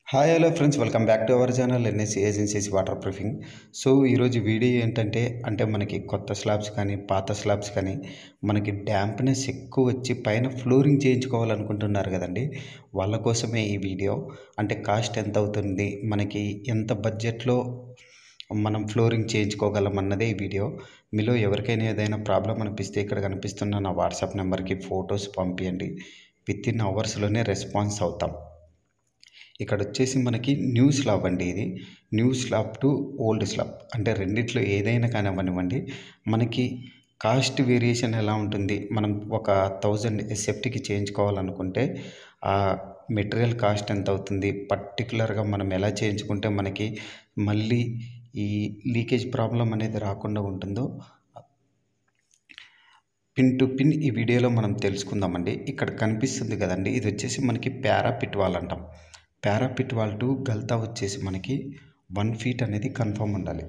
hi hello friends welcome back to our channel NSC agencies waterproofing so ఈరోజు video ఏంటంటే అంటే మనకి కొత్త స్లాబ్స్ కానీ పాత స్లాబ్స్ కానీ మనకి డ్యాంప్నెస్ ఎక్కువ వచ్చి పైన ఫ్లోరింగ్ చేయించుకోవాలనుకుంటున్నారు కదండి వాళ్ళ కోసమే ఈ వీడియో అంటే కాస్ట్ ఎంత అవుతుంది మనకి ఎంత బడ్జెట్లో మనం ఫ్లోరింగ్ చేయించుకోగలం అన్నదే ఈ వీడియో మీలో ఎవరికైనా ఏదైనా ప్రాబ్లం అనిపిస్తే ఇక్కడ కనిపిస్తున్న నా వాట్సాప్ నెంబర్కి ఫొటోస్ పంపించండి విత్ ఇన్ అవర్స్లోనే రెస్పాన్స్ అవుతాం ఇక్కడ వచ్చేసి మనకి న్యూ స్లాబ్ అండి ఇది new slab to old slab అంటే రెండిట్లో ఏదైనా కానివ్వనివ్వండి మనకి కాస్ట్ వేరియేషన్ ఎలా ఉంటుంది మనం ఒక థౌజండ్ సెఫ్టీకి చేయించుకోవాలనుకుంటే ఆ మెటీరియల్ కాస్ట్ ఎంత అవుతుంది పర్టికులర్గా మనం ఎలా చేయించుకుంటే మనకి మళ్ళీ ఈ లీకేజ్ ప్రాబ్లం అనేది రాకుండా ఉంటుందో పిన్ టు పిన్ ఈ వీడియోలో మనం తెలుసుకుందామండి ఇక్కడ కనిపిస్తుంది కదండి ఇది వచ్చేసి మనకి పారాపిట్ వాల్ అంటాం పారాపిట్ వాల్ టు గల్తా వచ్చేసి మనకి వన్ ఫీట్ అనేది కన్ఫామ్ ఉండాలి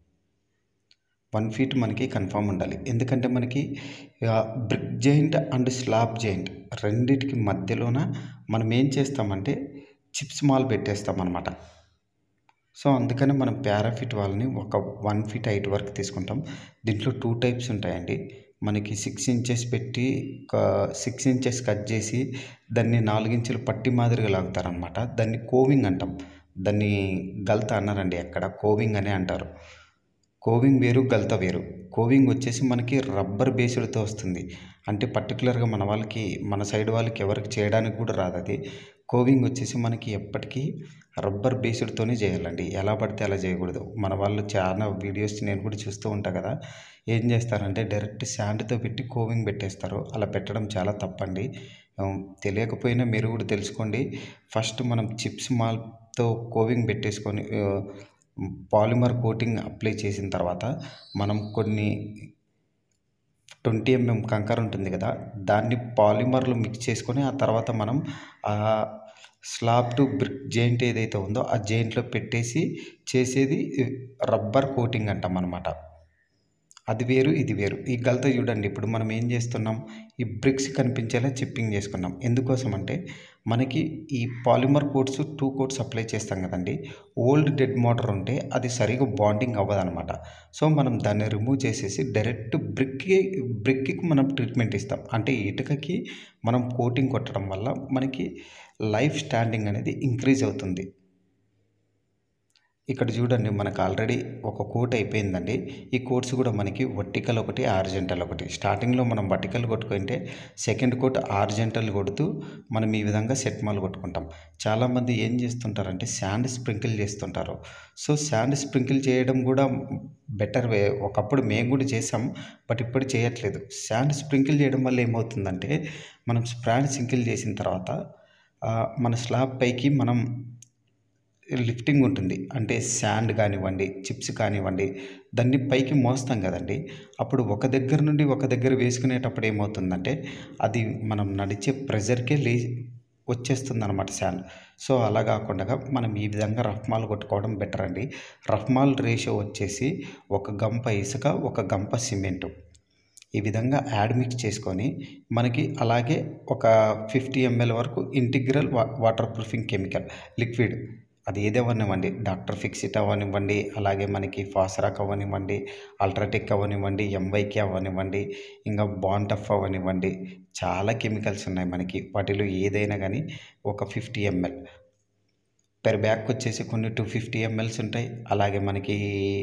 వన్ ఫీట్ మనకి కన్ఫామ్ ఉండాలి ఎందుకంటే మనకి brick joint and slab joint రెండిటికి మధ్యలోన మనం ఏం చేస్తామంటే చిప్స్ మాల్ పెట్టేస్తాం అనమాట సో అందుకని మనం పారాఫిట్ వాళ్ళని ఒక వన్ ఫీట్ హైట్ వరకు తీసుకుంటాం దీంట్లో టూ టైప్స్ ఉంటాయండి మనకి సిక్స్ ఇంచెస్ పెట్టి ఒక సిక్స్ ఇంచెస్ కట్ చేసి దాన్ని నాలుగించులు పట్టి మాదిరిగా లాగుతారనమాట దాన్ని కోవింగ్ అంటాం దాన్ని గల్త అన్నారండి అక్కడ కోవింగ్ అనే అంటారు కోవింగ్ వేరు గల్త వేరు కోవింగ్ వచ్చేసి మనకి రబ్బర్ బేస్డ్తో వస్తుంది అంటే పర్టికులర్గా మన వాళ్ళకి మన సైడ్ వాళ్ళకి ఎవరికి చేయడానికి కూడా రాదు అది కోవింగ్ వచ్చేసి మనకి ఎప్పటికీ రబ్బర్ బేస్డ్తోనే చేయాలండి ఎలా పడితే అలా చేయకూడదు మన వాళ్ళు చాలా వీడియోస్ నేను కూడా చూస్తూ ఉంటా కదా ఏం చేస్తారంటే డైరెక్ట్ శాండ్తో పెట్టి కోవింగ్ పెట్టేస్తారు అలా పెట్టడం చాలా తప్పండి తెలియకపోయినా మీరు కూడా తెలుసుకోండి ఫస్ట్ మనం చిప్స్ మాల్తో కోవింగ్ పెట్టేసుకొని పాలిమర్ కోటింగ్ అప్లై చేసిన తర్వాత మనం కొన్ని ట్వంటీ ఎంఎం కంకర ఉంటుంది కదా దాన్ని పాలిమర్లో మిక్స్ చేసుకొని ఆ తర్వాత మనం ఆ స్లాబ్ టు బ్రిక్ జెయింట్ ఏదైతే ఉందో ఆ జెయింట్లో పెట్టేసి చేసేది రబ్బర్ కోటింగ్ అంటాం అనమాట అది వేరు ఇది వేరు ఈ గలత చూడండి ఇప్పుడు మనం ఏం చేస్తున్నాం ఈ బ్రిక్స్ కనిపించేలా చిప్పింగ్ చేసుకున్నాం ఎందుకోసం అంటే మనకి ఈ polymer coats two coats apply చేస్తాం కదండి ఓల్డ్ డెడ్ మోటార్ ఉంటే అది సరిగా బాండింగ్ అవ్వదనమాట సో మనం దాన్ని రిమూవ్ చేసేసి డైరెక్ట్ బ్రిక్కి బ్రిక్కి మనం ట్రీట్మెంట్ ఇస్తాం అంటే ఇటుకకి మనం కోటింగ్ కొట్టడం వల్ల మనకి లైఫ్ స్టాండింగ్ అనేది ఇంక్రీజ్ అవుతుంది ఇక్కడ చూడండి మనకు ఆల్రెడీ ఒక కోట్ అయిపోయిందండి ఈ కోట్స్ కూడా మనకి వర్టికల్ ఒకటి ఆర్జెంటల్ ఒకటి స్టార్టింగ్లో మనం వర్టికల్ కొట్టుకుంటే సెకండ్ కోట్ ఆర్జెంటల్ కొడుతూ మనం ఈ విధంగా సెట్ మాల్ కొట్టుకుంటాం చాలామంది ఏం చేస్తుంటారంటే శాండ్ స్ప్రింకిల్ చేస్తుంటారు సో శాండ్ స్ప్రింకిల్ చేయడం కూడా బెటర్ వే ఒకప్పుడు మేము కూడా చేసాం బట్ ఇప్పుడు చేయట్లేదు శాండ్ స్ప్రింకిల్ చేయడం వల్ల ఏమవుతుందంటే మనం స్ప్రాండ్ సింకిల్ చేసిన తర్వాత మన స్లాబ్ పైకి మనం లిఫ్టింగ్ ఉంటుంది అంటే శాండ్ కానివ్వండి చిప్స్ కానివ్వండి దాన్ని పైకి మోస్తాం కదండి అప్పుడు ఒక దగ్గర నుండి ఒక దగ్గర వేసుకునేటప్పుడు ఏమవుతుందంటే అది మనం నడిచే ప్రెజర్కే లే వచ్చేస్తుంది అనమాట శాండ్ సో అలా కాకుండా మనం ఈ విధంగా రఫ్మాల్ కొట్టుకోవడం బెటర్ అండి రఫ్మాల్ రేషియో వచ్చేసి ఒక గంప ఇసుక ఒక గంప సిమెంటు ఈ విధంగా యాడ్ మిక్స్ చేసుకొని మనకి అలాగే ఒక ఫిఫ్టీ ఎంఎల్ వరకు ఇంటిగ్రల్ వా వాటర్ ప్రూఫింగ్ కెమికల్ లిక్విడ్ అది ఏదేవనివ్వండి డాక్టర్ ఫిక్సిట్ అవ్వనివ్వండి అలాగే మనకి ఫాస్రాక్ అవ్వనివ్వండి అల్ట్రాటెక్ అవ్వనివ్వండి ఎంవైకే అవ్వనివ్వండి ఇంకా బాంటఫ్ అవ్వనివ్వండి చాలా కెమికల్స్ ఉన్నాయి మనకి వాటిలో ఏదైనా కానీ ఒక ఫిఫ్టీ ఎంఎల్ పెర్ బ్యాగ్ వచ్చేసి కొన్ని టూ ఫిఫ్టీ ఎంఎల్స్ ఉంటాయి అలాగే మనకి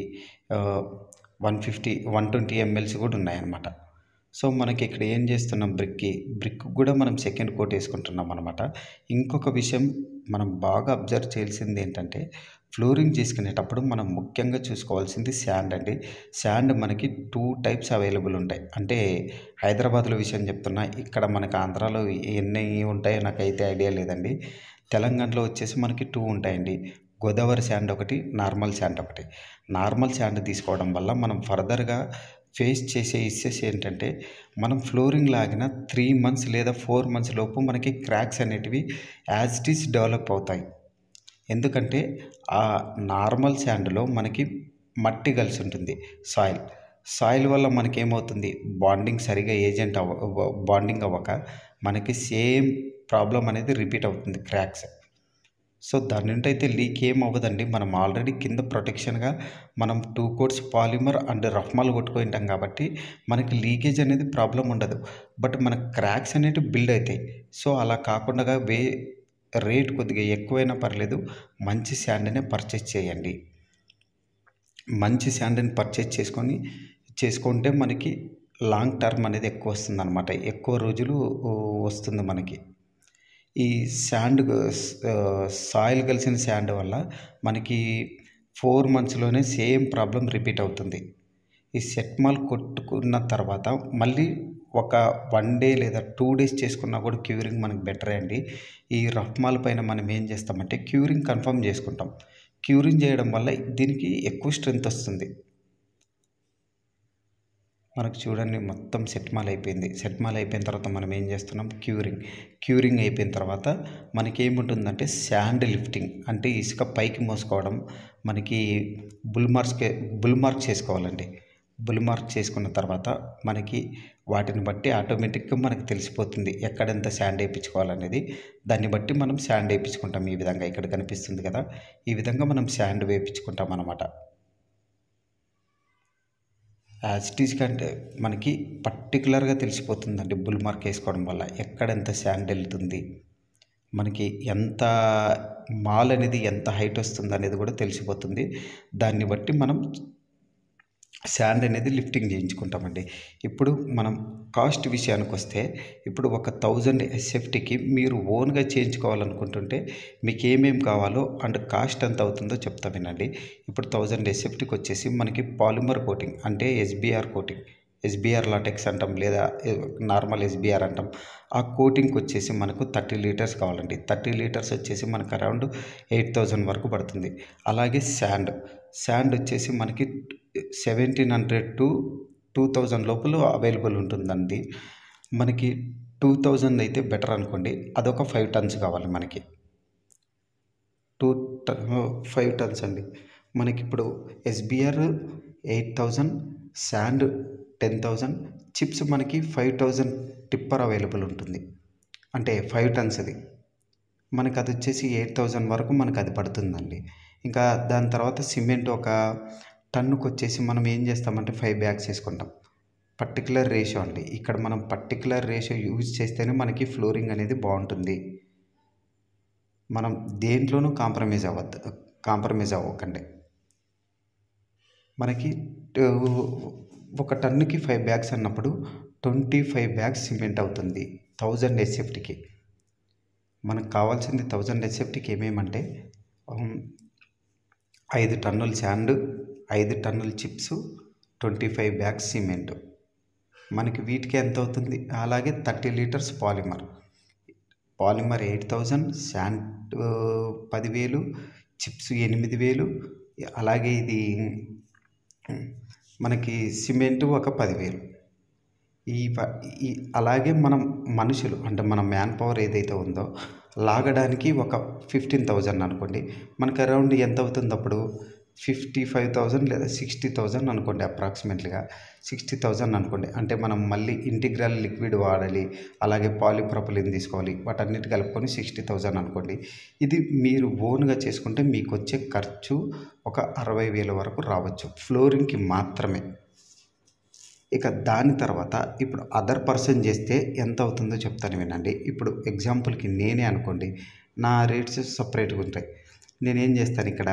one fifty one twenty MLs కూడా ఉన్నాయన్నమాట సో మనకి ఇక్కడ ఏం చేస్తున్నాం బ్రిక్కి బ్రిక్ కూడా మనం సెకండ్ కోట్ వేసుకుంటున్నాం అనమాట ఇంకొక విషయం మనం బాగా అబ్జర్వ్ చేయాల్సింది ఏంటంటే ఫ్లోరింగ్ చేసుకునేటప్పుడు మనం ముఖ్యంగా చూసుకోవాల్సింది శాండ్ అండి శాండ్ మనకి టూ టైప్స్ అవైలబుల్ ఉంటాయి అంటే హైదరాబాద్లో విషయం చెప్తున్నా ఇక్కడ మనకి ఆంధ్రాలో ఎన్ని ఉంటాయో నాకైతే ఐడియా లేదండి తెలంగాణలో వచ్చేసి మనకి టూ ఉంటాయండి గోదావరి శాండ్ ఒకటి నార్మల్ శాండ్ ఒకటి నార్మల్ శాండ్ తీసుకోవడం వల్ల మనం ఫర్దర్గా ఫేస్ చేసే ఇష్యూస్ ఏంటంటే మనం ఫ్లోరింగ్ లాగిన త్రీ మంత్స్ లేదా ఫోర్ మంత్స్ లోపు మనకి క్రాక్స్ అనేటివి యాజ్ ఇట్ ఈస్ డెవలప్ అవుతాయి ఎందుకంటే ఆ నార్మల్ శాండ్లో మనకి మట్టి కలిసి ఉంటుంది సాయిల్ సాయిల్ వల్ల మనకేమవుతుంది బాండింగ్ సరిగా ఏజెంట్ అవ్వ బాండింగ్ అవ్వక మనకి సేమ్ ప్రాబ్లం అనేది రిపీట్ అవుతుంది క్రాక్స్ సో దాని నుండి అయితే లీక్ ఏం అవ్వదండి మనం ఆల్రెడీ కింద ప్రొటెక్షన్గా మనం టూ కోట్స్ పాలిమర్ అండ్ రఫ్మాల్ కొట్టుకుంటాం కాబట్టి మనకి లీకేజ్ అనేది ప్రాబ్లం ఉండదు బట్ మన క్రాక్స్ అనేవి బిల్డ్ అవుతాయి సో అలా కాకుండా వే రేట్ కొద్దిగా ఎక్కువైనా పర్లేదు మంచి శాండ్నే పర్చేస్ చేయండి మంచి శాండ్ని పర్చేస్ చేసుకొని చేసుకుంటే మనకి లాంగ్ టర్మ్ అనేది ఎక్కువ వస్తుంది అనమాట ఎక్కువ రోజులు వస్తుంది మనకి ఈ శాండ్ సాయిల్ కలిసిన శాండ్ వల్ల మనకి ఫోర్ మంత్స్లోనే సేమ్ ప్రాబ్లం రిపీట్ అవుతుంది ఈ సెట్ మాల్ కొట్టుకున్న తర్వాత మళ్ళీ ఒక వన్ డే లేదా టూ డేస్ చేసుకున్నా కూడా క్యూరింగ్ మనకి బెటరే అండి ఈ రఫ్ మాల్ పైన మనం ఏం చేస్తామంటే క్యూరింగ్ కన్ఫర్మ్ చేసుకుంటాం క్యూరింగ్ చేయడం వల్ల దీనికి ఎక్కువ స్ట్రెంత్ వస్తుంది మనకు చూడండి మొత్తం సెట్ మాల్ అయిపోయింది సెట్ మాల్ అయిపోయిన తర్వాత మనం ఏం చేస్తున్నాం క్యూరింగ్ క్యూరింగ్ అయిపోయిన తర్వాత మనకి ఏముంటుందంటే శాండ్ లిఫ్టింగ్ అంటే ఇసుక పైకి మోసుకోవడం మనకి బుల్ మార్క్స్ బుల్ మార్క్ చేసుకోవాలండి బుల్ మార్క్ చేసుకున్న తర్వాత మనకి వాటిని బట్టి ఆటోమేటిక్గా మనకు తెలిసిపోతుంది ఎక్కడెంత శాండ్ వేయించుకోవాలనేది దాన్ని బట్టి మనం శాండ్ వేయించుకుంటాం ఈ విధంగా ఇక్కడ కనిపిస్తుంది కదా ఈ విధంగా మనం శాండ్ వేయించుకుంటాం అన్నమాట యాజిటీస్ కంటే మనకి పర్టికులర్గా తెలిసిపోతుందండి బుల్ మార్క్ వేసుకోవడం వల్ల ఎక్కడ ఎంత శాండ్ వెళ్తుంది మనకి ఎంత మాల్ అనేది ఎంత హైట్ వస్తుంది అనేది కూడా తెలిసిపోతుంది దాన్ని బట్టి మనం శాండ్ అనేది లిఫ్టింగ్ చేయించుకుంటామండి ఇప్పుడు మనం కాస్ట్ విషయానికి వస్తే ఇప్పుడు ఒక థౌజండ్ ఎస్ఎఫ్టీకి మీరు ఓన్గా చేయించుకోవాలనుకుంటుంటే మీకు ఏమేమి కావాలో అండ్ కాస్ట్ ఎంత అవుతుందో చెప్తా వినండి ఇప్పుడు థౌజండ్ ఎస్ఎఫ్టీకి వచ్చేసి మనకి పాలిమర్ కోటింగ్ అంటే ఎస్బీఆర్ కోటింగ్ ఎస్బీఆర్ లాటెక్స్ అంటాం లేదా నార్మల్ ఎస్బీఆర్ అంటాం ఆ కోటింగ్కి వచ్చేసి మనకు థర్టీ లీటర్స్ కావాలండి థర్టీ లీటర్స్ వచ్చేసి మనకు అరౌండ్ ఎయిట్ థౌజండ్ వరకు పడుతుంది అలాగే శాండ్ శాండ్ వచ్చేసి మనకి seventeen hundred to two thousand లోపల అవైలబుల్ ఉంటుందండి మనకి టూ థౌజండ్ అయితే బెటర్ అనుకోండి అదొక ఫైవ్ టన్స్ కావాలి మనకి టూ ఫైవ్ టన్స్ అండి మనకి ఇప్పుడు SBR eight thousand sand ten thousand chips మనకి ఫైవ్ థౌజండ్ టిప్పర్ అవైలబుల్ ఉంటుంది అంటే ఫైవ్ టన్స్ అది మనకి అది వచ్చేసి ఎయిట్ థౌజండ్ వరకు మనకు అది పడుతుందండి ఇంకా దాని తర్వాత సిమెంట్ ఒక టన్నుకు వచ్చేసి మనం ఏం చేస్తామంటే ఫైవ్ బ్యాగ్స్ వేసుకుంటాం పర్టికులర్ రేషియో అండి ఇక్కడ మనం పర్టికులర్ రేషియో యూజ్ చేస్తేనే మనకి ఫ్లోరింగ్ అనేది బాగుంటుంది మనం దేంట్లోనూ కాంప్రమైజ్ అవ్వద్దు కాంప్రమైజ్ అవ్వకండి మనకి ఒక టన్నుకి ఫైవ్ బ్యాగ్స్ అన్నప్పుడు ట్వంటీ ఫైవ్ బ్యాగ్స్ సిమెంట్ అవుతుంది థౌజండ్ ఎస్ఎఫ్టీకి మనకు కావాల్సింది థౌజండ్ ఎస్ఎఫ్టీకి ఏమేమంటే ఐదు టన్నుల శాండ్ ఐదు టన్నుల chips twenty five bags cement మనకి వీటికి ఎంత అవుతుంది అలాగే thirty litres polymer polymer eight thousand sand పదివేలు చిప్స్ ఎనిమిది వేలు అలాగే ఇది మనకి సిమెంట్ ఒక పదివేలు ఈ ఈ అలాగే మనం మనుషులు అంటే మన మ్యాన్ పవర్ ఏదైతే ఉందో లాగడానికి ఒక ఫిఫ్టీన్ థౌజండ్ అనుకోండి మనకి అరౌండ్ ఎంత అవుతుంది అప్పుడు ఫిఫ్టీ ఫైవ్ థౌజండ్ లేదా సిక్స్టీ థౌజండ్ అనుకోండి అప్రాక్సిమేట్లీగా సిక్స్టీ థౌజండ్ అనుకోండి అంటే మనం మళ్ళీ ఇంటిగ్రల్ లిక్విడ్ వాడాలి అలాగే పాలిప్రొపలిన్ తీసుకోవాలి వాటన్నిటి కలుపుకొని సిక్స్టీ థౌజండ్ అనుకోండి ఇది మీరు ఓన్గా చేసుకుంటే మీకు వచ్చే ఖర్చు ఒక అరవై వేల వరకు రావచ్చు ఫ్లోరింగ్కి మాత్రమే ఇక దాని తర్వాత ఇప్పుడు అదర్ పర్సన్ చేస్తే ఎంత అవుతుందో చెప్తాను వినండి ఇప్పుడు ఎగ్జాంపుల్కి నేనే అనుకోండి నా రేట్స్ సపరేట్గా ఉంటాయి నేనేం చేస్తాను ఇక్కడ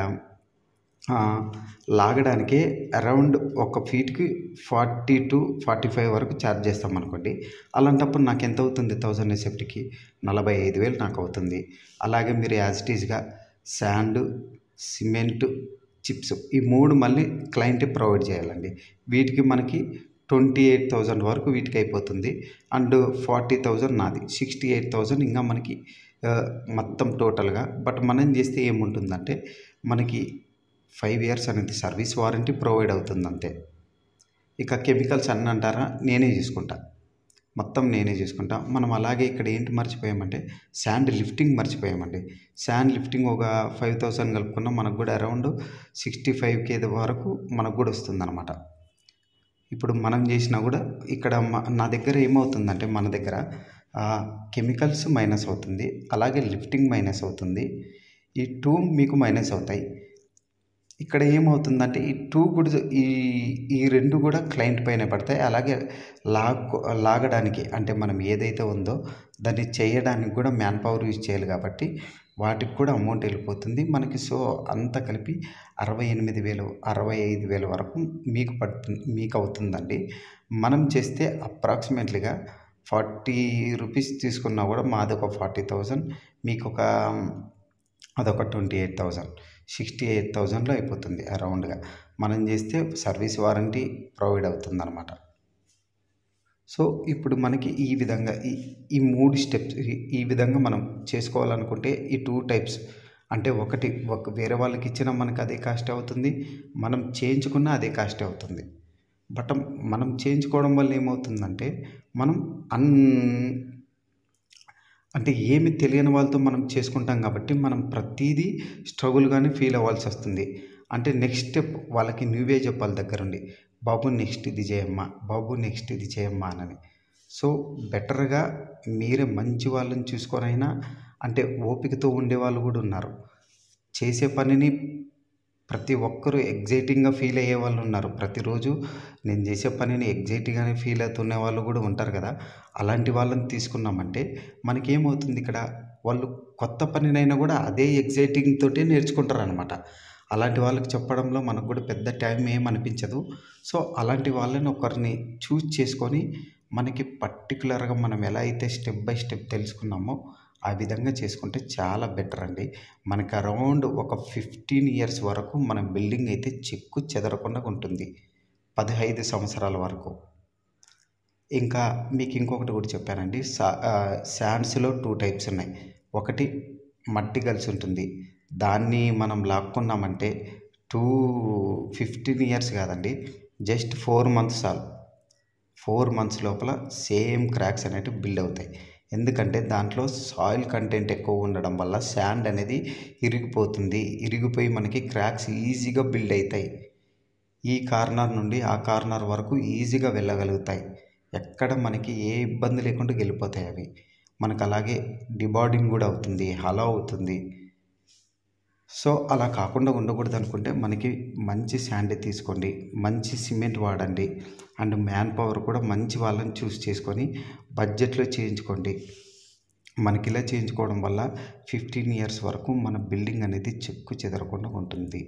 లాగడానికి అరౌండ్ ఒక ఫీట్కి ఫార్టీ టు ఫార్టీ ఫైవ్ వరకు ఛార్జ్ చేస్తాం అనుకోండి అలాంటప్పుడు నాకు ఎంత అవుతుంది థౌజండ్ ఎస్ఎఫ్టీకి నలభై ఐదు వేలు నాకు అవుతుంది అలాగే మీరు యాజ్ ఇట్ ఈస్గా శాండ్ సిమెంట్ చిప్స్ ఈ మూడు మళ్ళీ క్లయింట్ ప్రొవైడ్ చేయాలండి వీటికి మనకి ట్వంటీ ఎయిట్ థౌజండ్ వరకు వీటికి అయిపోతుంది అండ్ ఫార్టీ థౌజండ్ నాది సిక్స్టీ ఎయిట్ థౌజండ్ ఇంకా మనకి మొత్తం టోటల్గా బట్ మనం చేస్తే ఏముంటుందంటే మనకి ఫైవ్ ఇయర్స్ అనేది సర్వీస్ వారంటీ ప్రొవైడ్ అవుతుంది అంతే ఇక కెమికల్స్ అన్నీ అంటారా నేనే చూసుకుంటా మొత్తం నేనే చూసుకుంటా మనం అలాగే ఇక్కడ ఏంటి మర్చిపోయామంటే శాండ్ లిఫ్టింగ్ మర్చిపోయామండి శాండ్ లిఫ్టింగ్ ఒక ఫైవ్ థౌసండ్ కలుపుకున్నా మనకు కూడా అరౌండ్ సిక్స్టీ ఫైవ్ కే వరకు మనకు కూడా వస్తుంది అనమాట ఇప్పుడు మనం చేసినా కూడా ఇక్కడ నా దగ్గర ఏమవుతుందంటే మన దగ్గర కెమికల్స్ మైనస్ అవుతుంది అలాగే లిఫ్టింగ్ మైనస్ అవుతుంది ఈ టూ మీకు మైనస్ అవుతాయి ఇక్కడ ఏమవుతుందంటే ఈ టూ కూడా ఈ ఈ రెండు కూడా క్లయింట్ పైన పడతాయి అలాగే లాగ్ లాగడానికి అంటే మనం ఏదైతే ఉందో దాన్ని చేయడానికి కూడా మ్యాన్ పవర్ యూజ్ చేయాలి కాబట్టి వాటికి కూడా అమౌంట్ వెళ్ళిపోతుంది మనకి సో అంతా కలిపి అరవై ఎనిమిది వేలు అరవై ఐదు వేల వరకు మీకు పడుతుంది మీకు అవుతుందండి మనం చేస్తే అప్రాక్సిమేట్లీగా ఫార్టీ రూపీస్ తీసుకున్నా కూడా మాది ఒక ఫార్టీ థౌజండ్ మీకు ఒక అదొక twenty eight thousand sixty eight థౌజండ్లో అయిపోతుంది అరౌండ్గా మనం చేస్తే సర్వీస్ వారంటీ ప్రొవైడ్ అవుతుంది అనమాట సో ఇప్పుడు మనకి ఈ విధంగా ఈ ఈ మూడు స్టెప్స్ ఈ విధంగా మనం చేసుకోవాలనుకుంటే ఈ టూ టైప్స్ అంటే ఒకటి ఒక వేరే వాళ్ళకి ఇచ్చినా మనకు అదే కాస్ట్ అవుతుంది మనం చేయించుకున్నా అదే కాస్ట్ అవుతుంది బట్ మనం చేయించుకోవడం వల్ల ఏమవుతుందంటే మనం అన్ అంటే ఏమి తెలియని వాళ్ళతో మనం చేసుకుంటాం కాబట్టి మనం ప్రతిదీ స్ట్రగుల్గానే ఫీల్ అవ్వాల్సి వస్తుంది అంటే నెక్స్ట్ స్టెప్ వాళ్ళకి నువ్వే చెప్పాలి దగ్గరుండి బాబు నెక్స్ట్ ఇది చేయమ్మా బాబు నెక్స్ట్ ఇది చేయమ్మా అని సో బెటర్గా మీరే మంచి వాళ్ళని చూసుకొనైనా అంటే ఓపికతో ఉండే వాళ్ళు కూడా ఉన్నారు చేసే పనిని ప్రతి ఒక్కరూ ఎగ్జైటింగ్గా ఫీల్ అయ్యే వాళ్ళు ఉన్నారు ప్రతిరోజు నేను చేసే పనిని ఎగ్జైటింగ్గానే ఫీల్ అవుతున్న వాళ్ళు కూడా ఉంటారు కదా అలాంటి వాళ్ళని తీసుకున్నామంటే మనకేమవుతుంది ఇక్కడ వాళ్ళు కొత్త పనినైనా కూడా అదే ఎగ్జైటింగ్ తోటే నేర్చుకుంటారు అనమాట అలాంటి వాళ్ళకి చెప్పడంలో మనకు కూడా పెద్ద టైం ఏం అనిపించదు సో అలాంటి వాళ్ళని ఒకరిని చూస్ చేసుకొని మనకి పర్టికులర్గా మనం ఎలా అయితే స్టెప్ బై స్టెప్ తెలుసుకున్నామో ఆ విధంగా చేసుకుంటే చాలా బెటర్ అండి మనకి అరౌండ్ ఒక ఫిఫ్టీన్ ఇయర్స్ వరకు మన బిల్డింగ్ అయితే చెక్కు చెదరకుండా ఉంటుంది పదిహైదు సంవత్సరాల వరకు ఇంకా మీకు ఇంకొకటి కూడా చెప్పానండి సా శాండ్స్లో టూ టైప్స్ ఉన్నాయి ఒకటి మట్టి కలిసి ఉంటుంది దాన్ని మనం లాక్కున్నామంటే టూ ఫిఫ్టీన్ ఇయర్స్ కాదండి జస్ట్ ఫోర్ మంత్స్ చాలు ఫోర్ మంత్స్ లోపల సేమ్ క్రాక్స్ అనేవి బిల్డ్ అవుతాయి ఎందుకంటే దాంట్లో సాయిల్ కంటెంట్ ఎక్కువ ఉండడం వల్ల శాండ్ అనేది ఇరిగిపోతుంది ఇరిగిపోయి మనకి క్రాక్స్ ఈజీగా బిల్డ్ అవుతాయి ఈ కార్నర్ నుండి ఆ కార్నర్ వరకు ఈజీగా వెళ్ళగలుగుతాయి ఎక్కడ మనకి ఏ ఇబ్బంది లేకుండా వెళ్ళిపోతాయి అవి మనకు అలాగే డిబార్డింగ్ కూడా అవుతుంది హలో అవుతుంది సో అలా కాకుండా ఉండకూడదు అనుకుంటే మనకి మంచి శాండ్ తీసుకోండి మంచి సిమెంట్ వాడండి అండ్ మ్యాన్ పవర్ కూడా మంచి వాళ్ళని చూస్ చేసుకొని బడ్జెట్లో చేయించుకోండి మనకి ఇలా చేయించుకోవడం వల్ల ఫిఫ్టీన్ ఇయర్స్ వరకు మన బిల్డింగ్ అనేది చెక్కు చెదరకుండా ఉంటుంది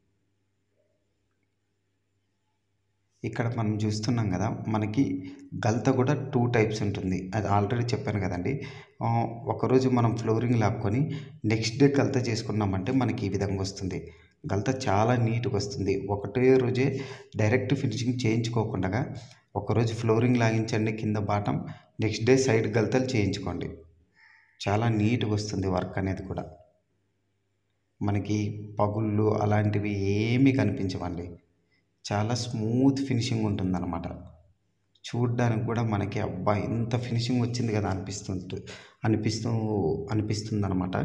ఇక్కడ మనం చూస్తున్నాం కదా మనకి గల్త కూడా టూ టైప్స్ ఉంటుంది అది ఆల్రెడీ చెప్పాను కదండి ఒకరోజు మనం ఫ్లోరింగ్ లాక్కొని నెక్స్ట్ డే గల్త చేసుకున్నామంటే మనకి ఈ విధంగా వస్తుంది గల్త చాలా నీట్గా వస్తుంది ఒకటే రోజే డైరెక్ట్ ఫినిషింగ్ చేయించుకోకుండా ఒకరోజు ఫ్లోరింగ్ లాగించండి కింద బాటం నెక్స్ట్ డే సైడ్ గల్తలు చేయించుకోండి చాలా నీట్గా వస్తుంది వర్క్ అనేది కూడా మనకి పగుళ్ళు అలాంటివి ఏమీ కనిపించవండి చాలా స్మూత్ ఫినిషింగ్ ఉంటుందన్నమాట చూడ్డానికి కూడా మనకి అబ్బా ఇంత ఫినిషింగ్ వచ్చింది కదా అనిపిస్తుంది అనిపిస్తూ అనిపిస్తుంది అనమాట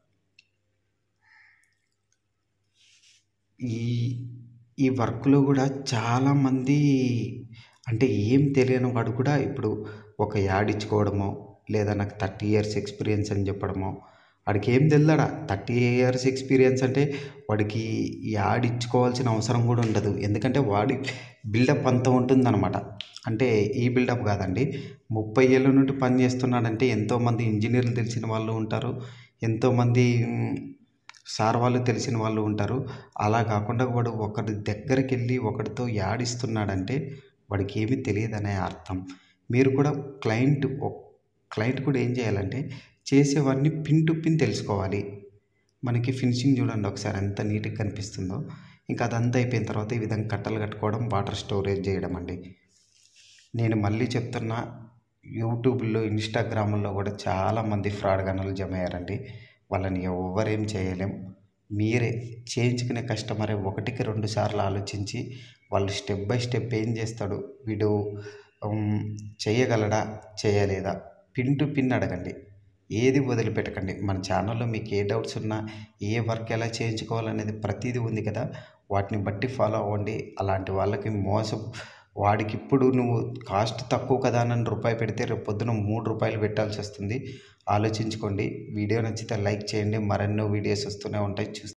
ఈ ఈ వర్క్లో కూడా చాలామంది అంటే ఏం తెలియని వాడు కూడా ఇప్పుడు ఒక యాడ్ ఇచ్చుకోవడమో లేదా నాకు థర్టీ ఇయర్స్ ఎక్స్పీరియన్స్ అని చెప్పడమో వాడికి ఏం తెలియదా థర్టీ ఇయర్స్ ఎక్స్పీరియన్స్ అంటే వాడికి యాడ్ ఇచ్చుకోవాల్సిన అవసరం కూడా ఉండదు ఎందుకంటే వాడి బిల్డప్ అంత ఉంటుందన్నమాట అంటే ఈ బిల్డప్ కాదండి ముప్పై ఏళ్ళ నుండి పని చేస్తున్నాడంటే ఎంతోమంది ఇంజనీర్లు తెలిసిన వాళ్ళు ఉంటారు ఎంతోమంది సార్ వాళ్ళు తెలిసిన వాళ్ళు ఉంటారు అలా కాకుండా వాడు ఒకరి దగ్గరికి వెళ్ళి ఒకరితో యాడ్ ఇస్తున్నాడంటే వాడికి ఏమీ తెలియదనే అర్థం మీరు కూడా క్లయింట్ క్లయింట్ కూడా ఏం చేయాలంటే చేసేవాడిని పిన్ టు పిన్ తెలుసుకోవాలి మనకి ఫినిషింగ్ చూడండి ఒకసారి ఎంత నీట్గా కనిపిస్తుందో ఇంకా అదంతా అయిపోయిన తర్వాత ఈ విధంగా కట్టలు కట్టుకోవడం వాటర్ స్టోరేజ్ చేయడం అండి నేను మళ్ళీ చెప్తున్నా యూట్యూబ్లో ఇన్స్టాగ్రామ్లో కూడా చాలామంది ఫ్రాడ్ గనులు జమ అయ్యారండి వాళ్ళని ఎవరేం చేయలేం మీరే చేయించుకునే కస్టమరే ఒకటికి రెండు సార్లు ఆలోచించి వాళ్ళు స్టెప్ బై స్టెప్ ఏం చేస్తాడు వీడు చేయగలడా చేయలేదా పిన్ టు పిన్ అడగండి ఏది వదిలిపెట్టకండి మన ఛానల్లో మీకు ఏ డౌట్స్ ఉన్నా ఏ వర్క్ ఎలా చేయించుకోవాలనేది ప్రతిదీ ఉంది కదా వాటిని బట్టి ఫాలో అవ్వండి అలాంటి వాళ్ళకి మోసం వాడికి ఇప్పుడు నువ్వు కాస్ట్ తక్కువ కదా అని రూపాయి పెడితే రేపు పొద్దున మూడు రూపాయలు పెట్టాల్సి వస్తుంది ఆలోచించుకోండి వీడియో నచ్చితే లైక్ చేయండి మరెన్నో వీడియోస్ వస్తూనే ఉంటాయి చూస్తూ